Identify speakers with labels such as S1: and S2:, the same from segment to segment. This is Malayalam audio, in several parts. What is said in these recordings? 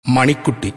S1: മണിക്കുട്ടി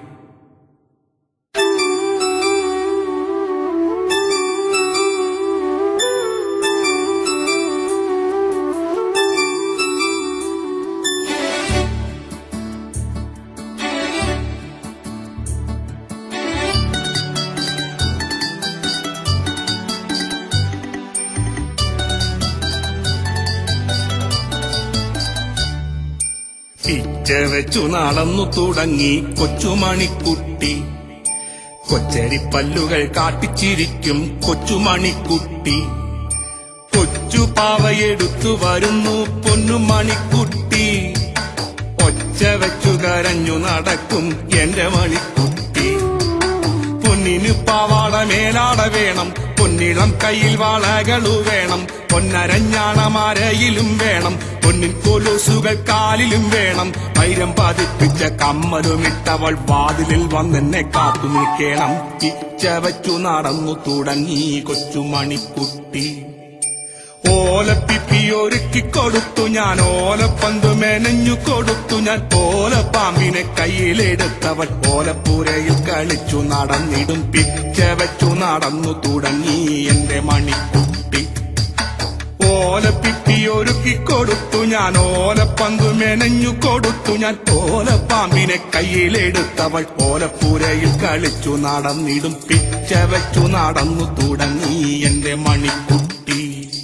S1: പിച്ച വെച്ചു നടന്നു തുടങ്ങി കൊച്ചുമണിക്കുട്ടി കൊച്ചരിപ്പല്ലുകൾ കാട്ടിച്ചിരിക്കും കൊച്ചുമണിക്കുട്ടി കൊച്ചു പാവയെടുത്തു വരുന്നു പൊന്നുമണിക്കുട്ടി ഒച്ച വെച്ചു കരഞ്ഞു നടക്കും എന്റെ മണിക്കുട്ടി പൊന്നിനു പാവാട മേലാട വേണം പൊന്നിളം കയ്യിൽ വളകളു വേണം പൊന്നരഞ്ഞാണമരയിലും വേണം പൊന്നിൻ കൊലുസുകൾ കാലിലും വേണം വൈരം പതിപ്പിച്ച കമ്മലുമിട്ടവൾ വാതിലിൽ വന്നെന്നെ കാത്തു നിൽക്കണം ഇച്ച വച്ചു നടന്നു തുടങ്ങി കൊച്ചുമണിക്കുട്ടി ഓലപ്പിപ്പി ഒരുക്കി കൊടുത്തു ഞാൻ ഓലപ്പന്ത് മെനഞ്ഞു കൊടുത്തു ഞാൻ ഓലപ്പാമ്പിനെ കയ്യിലെടുത്തവൾ ഓലപ്പുരയിൽ കളിച്ചു നടന്നിടും പിച്ച വെച്ചു നടന്നു തുടങ്ങി എന്റെ മണിക്കുട്ടി ഓലപ്പിപ്പി ഒരുക്കി കൊടുത്തു ഞാൻ ഓലപ്പന്ത് മെനഞ്ഞു കൊടുത്തു ഞാൻ ഓലപ്പാമ്പിനെ കയ്യിലെടുത്തവൾ ഓലപ്പുരയിൽ കളിച്ചു നടന്നിടും പിച്ച വെച്ചു നടന്നു തുടങ്ങി എന്റെ മണിക്കുട്ടി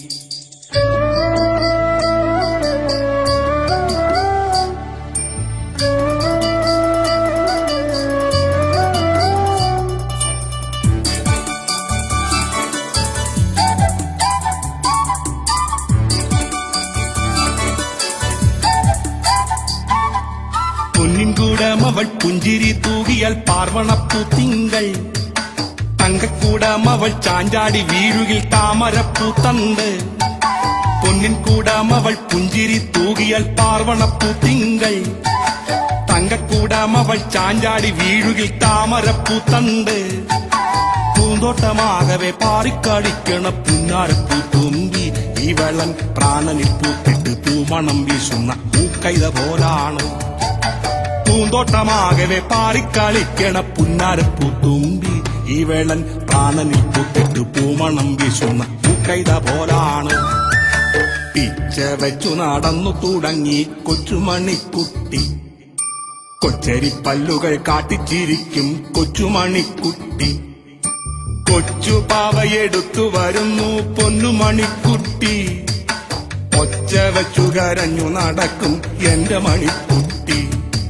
S1: പൊന്നിൻകൂടം അവൾ പുഞ്ചിരി തൂകിയാൽ പാർവണപ്പൂ തിങ്കൾ തങ്കക്കൂടം അവൾ ചാഞ്ചാടി വീഴുകിൽ താമരപ്പൂ തണ്ട് പൊന്നിൻ കൂടാം അവൾ പുഞ്ചിരി തൂകിയാൽ പാർവണപ്പൂ തിങ്കൾ തങ്കക്കൂടാം അവൾ ചാഞ്ചാടി വീഴുകിൽ താമരപ്പൂ തണ്ട് പൂന്തോട്ടമാകവെ പാറിക്കാടിക്കണ പുന്നാരപ്പൂ തുമ്പി ഈ വെള്ളൻ പ്രാണനിൽ പൂത്തിട്ട് പൂമണം വീശുന്ന പൂക്കൈത പോലാണ് പൂന്തോട്ടമാകവെ പാറിക്കളിക്കണ പുന്നാരപ്പൂ തുമ്പി ഈ വേളൻ പ്രാണനിൽ പൂത്തിട്ട് പൂമണം വീശുന്ന പൂക്കൈത പോലാണ് പിച്ച വെച്ചു നടന്നു തുടങ്ങി കൊച്ചുമണിക്കുട്ടി കൊച്ചരിപ്പല്ലുകൾ കാട്ടിച്ചിരിക്കും കൊച്ചുമണിക്കുട്ടി കൊച്ചു പാവയെടുത്തു വരുന്നു പൊന്നുമണിക്കുട്ടി ഒച്ച വെച്ചു കരഞ്ഞു നടക്കും എന്റെ മണിക്കുട്ടി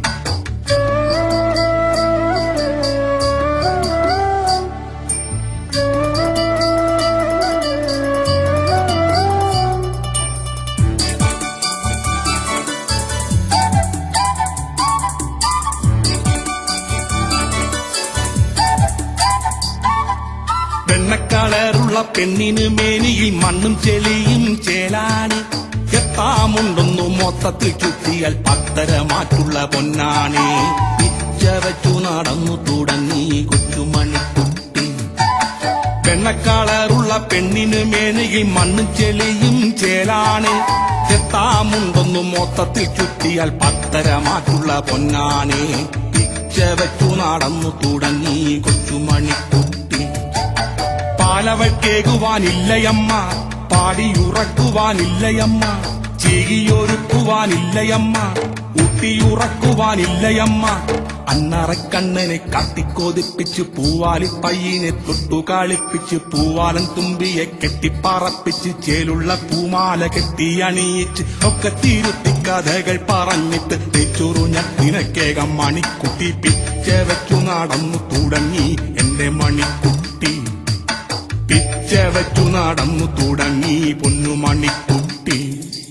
S1: വെണ്ണക്കളറുള്ള പെണ്ണിന് മേനിയിൽ മണ്ണും ചെളിയും ചേലാന് എത്താമുണ്ടെന്നു മൊത്തത്തിൽ ചുറ്റിയാൽ പത്തര മാറ്റുള്ള പൊന്നാണ് പിച്ച വെച്ചു നടന്നു തുടങ്ങി കൊച്ചുമണിക്കുട്ടി വെണ്ണക്കളറുള്ള പെണ്ണിന് മേനയിൽ മണ്ണും ചെളിയും ചേലാണ് എത്താമുണ്ടെന്നു മൊത്തത്തിൽ ചുറ്റിയാൽ പത്തര മാറ്റുള്ള പൊന്നാണ് പിച്ച വെച്ചു നടന്നു തുടങ്ങി കൊച്ചുമണിക്കുട്ടി പാലവൾ കേകുവാനില്ലയമ്മ പാടിയുറക്കുവാനില്ലയമ്മ ചീകിയൊരുക്കുവാനില്ലയമ്മ ഊട്ടിയുറക്കുവാനില്ലയമ്മ അന്നറക്കണ്ണനെ കാട്ടിക്കൊതിപ്പിച്ച് പൂവാലി പയ്യനെ തൊട്ടു കളിപ്പിച്ച് പൂവാലൻ തുമ്പിയെ കെട്ടിപ്പറപ്പിച്ച് ചേലുള്ള പൂമാല കെട്ടി അണിയിച്ച് ഒക്കെ തിരുത്തി കഥകൾ പറഞ്ഞിട്ട് തെച്ചുറുഞ്ഞ നിനക്കേകം മണിക്കുട്ടി പിച്ച വെച്ചു നടന്നു തുടങ്ങി എന്റെ മണിക്കുട്ടി പിച്ച വെച്ചു നടന്നു തുടങ്ങി പൊന്നുമണിക്കുട്ടി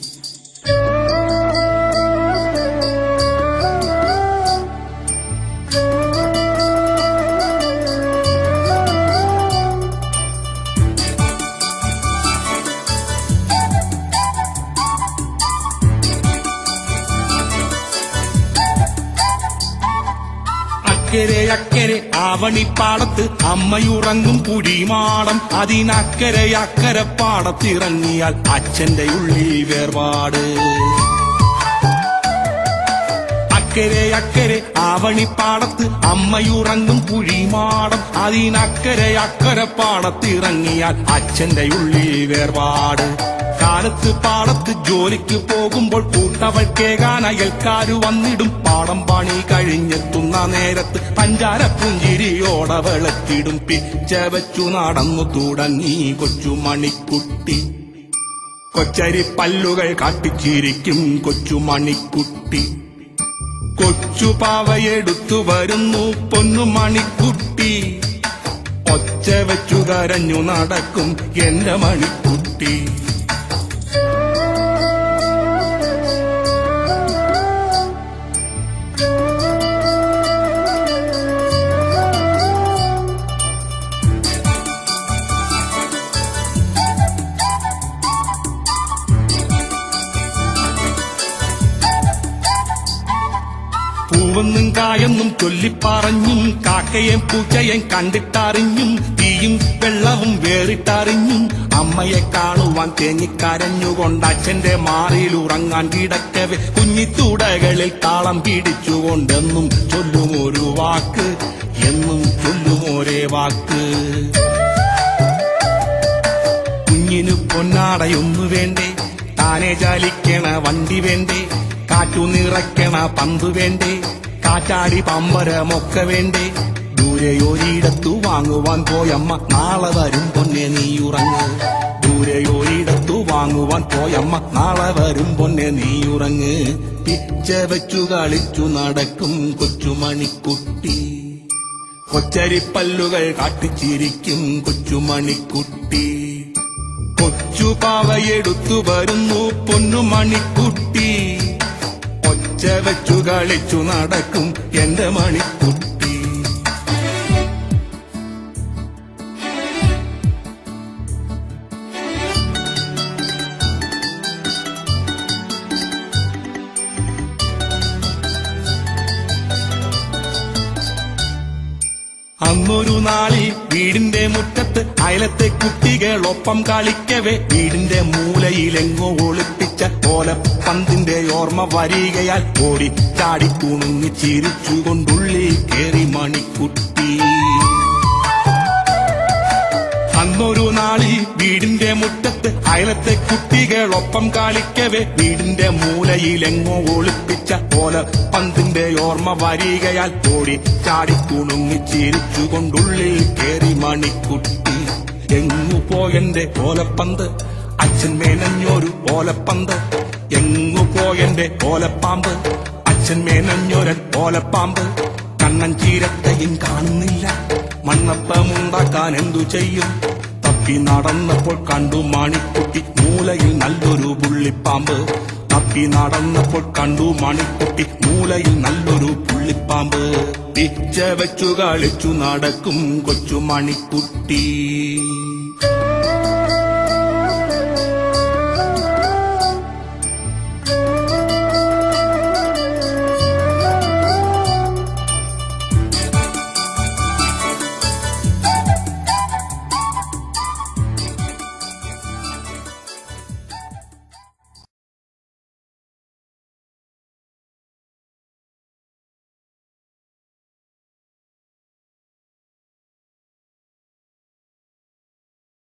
S1: അക്കരെ അക്കരെ ആവണിപ്പാടത്ത് അമ്മയുറങ്ങും പുടിമാടം അതിനക്കരെ അക്കരെ പാടത്തിറങ്ങിയാൽ അച്ഛന്റെ ഉള്ളിൽ വേർപാട് അക്കരെ അക്കരെ ആവണിപ്പാടത്ത് അമ്മയുറങ്ങും കുഴിമാടം അതിനക്കരെ അക്കരെ പാടത്തിറങ്ങിയാൽ അച്ഛന്റെ ഉള്ളിൽ വേർപാട് കാലത്ത് പാടത്ത് ജോലിക്ക് പോകുമ്പോൾ കൂട്ടവൾ കേകാൻ അയൽക്കാരു വന്നിടും പാടം പണി കഴിഞ്ഞെത്തുന്ന നേരത്ത് പഞ്ചാര പുഞ്ചിരിയോടെ വെളുത്തിടും പിച്ച വെച്ചു നടന്നു തുടങ്ങി കൊച്ചു മണിക്കുട്ടി കൊച്ചരി പല്ലുകൾ കാട്ടിച്ചിരിക്കും കൊച്ചു മണിക്കുട്ടി കൊച്ചു പാവയെടുത്തു വരുന്നു പൊന്നു മണിക്കുട്ടി ഒച്ച വെച്ചു കരഞ്ഞു നടക്കും എന്റെ മണിക്കുട്ടി പൂവെന്നും കായെന്നും ചൊല്ലിപ്പറഞ്ഞും കാക്കയും പൂച്ചയും കണ്ടിട്ടറിഞ്ഞും തീയും വെള്ളവും വേറിട്ടറിഞ്ഞും അമ്മയെ കാണുവാൻ തേങ്ങിക്കരഞ്ഞുകൊണ്ട് അച്ഛന്റെ മാറിയിൽ ഉറങ്ങാൻ കിടക്കവെ കുഞ്ഞിത്തൂടകളിൽ താളം പിടിച്ചുകൊണ്ടെന്നും ചൊല്ലും ഒരു വാക്ക് എന്നും ചൊല്ലും ഒരേ വാക്ക് കുഞ്ഞിനു പൊന്നാടയൊന്നു വേണ്ടേ താനെ ചാലിക്കണ വണ്ടി വേണ്ടേ കാറ്റു നിറയ്ക്കണ പന്ത് വേണ്ടേ കാറ്റാടി പമ്പരമൊക്കെ വേണ്ടേ ദൂരെ ഒരിടത്തു വാങ്ങുവാൻ പോയമ്മ നാളെ വരും പൊന്നെ നീ ഉറങ്ങ് ദൂരെ ഒരിടത്തു വാങ്ങുവാൻ പോയമ്മ നാളെ വരും പൊന്നെ നീ ഉറങ്ങ് പിച്ച വെച്ചു കളിച്ചു നടക്കും കൊച്ചുമണിക്കുട്ടി കൊച്ചരിപ്പല്ലുകൾ കാട്ടിച്ചിരിക്കും കൊച്ചുമണിക്കുട്ടി കൊച്ചു പാവയെടുത്തു വരുന്നു പൊന്നുമണിക്കുട്ടി ഒച്ച വെച്ചു കളിച്ചു നടക്കും എന്റെ മണിക്കുട്ടി അന്നൊരു നാളിൽ വീടിന്റെ മുറ്റത്ത് അയലത്തെ കുട്ടികളൊപ്പം കളിക്കവേ വീടിന്റെ മൂലയിലെങ്ങോ ഒളിപ്പിച്ച ഓലപ്പന്തിന്റെ ഓർമ്മ വരികയാൽ ഓടി ചാടി കുണുങ്ങി ചിരിച്ചുകൊണ്ടുള്ളിൽ കേറി മണിക്കുട്ടി അന്നൊരു നാളിൽ വീടിന്റെ മുറ്റത്ത് അയലത്തെ കുട്ടികളൊപ്പം കളിക്കവേ വീടിന്റെ മൂലയിലെങ്ങോ ഒളിപ്പിച്ച പോലെ പന്തിന്റെ ഓർമ്മ വരികയാൽ ഓടി ചാടിക്കുണുങ്ങി ചിരിച്ചുകൊണ്ടുള്ളിൽ കേറി മണിക്കുട്ടി എങ്ങു പോയെന്റെ ഓലപ്പന്ത് അച്ഛൻ മേനഞ്ഞൊരു ഓലപ്പന്ത് എങ്ങു പോയെന്റെ ഓലപ്പാമ്പ് അച്ഛൻ മേനഞ്ഞൊരൻ ഓലപ്പാമ്പ് കണ്ണൻ ചീരത്തയും കാണുന്നില്ല മണ്ണപ്പമുണ്ടാക്കാൻ എന്തു ചെയ്യും തപ്പി നടന്നപ്പോൾ കണ്ടു മണിക്കുട്ടി മൂലയിൽ നല്ലൊരു പുള്ളിപ്പാമ്പ് തപ്പി നടന്നപ്പോൾ കണ്ടു മണിക്കുട്ടി മൂലയിൽ നല്ലൊരു പുള്ളിപ്പാമ്പ് പിച്ച വെച്ചു കളിച്ചു നടക്കും കൊച്ചു മണിക്കുട്ടി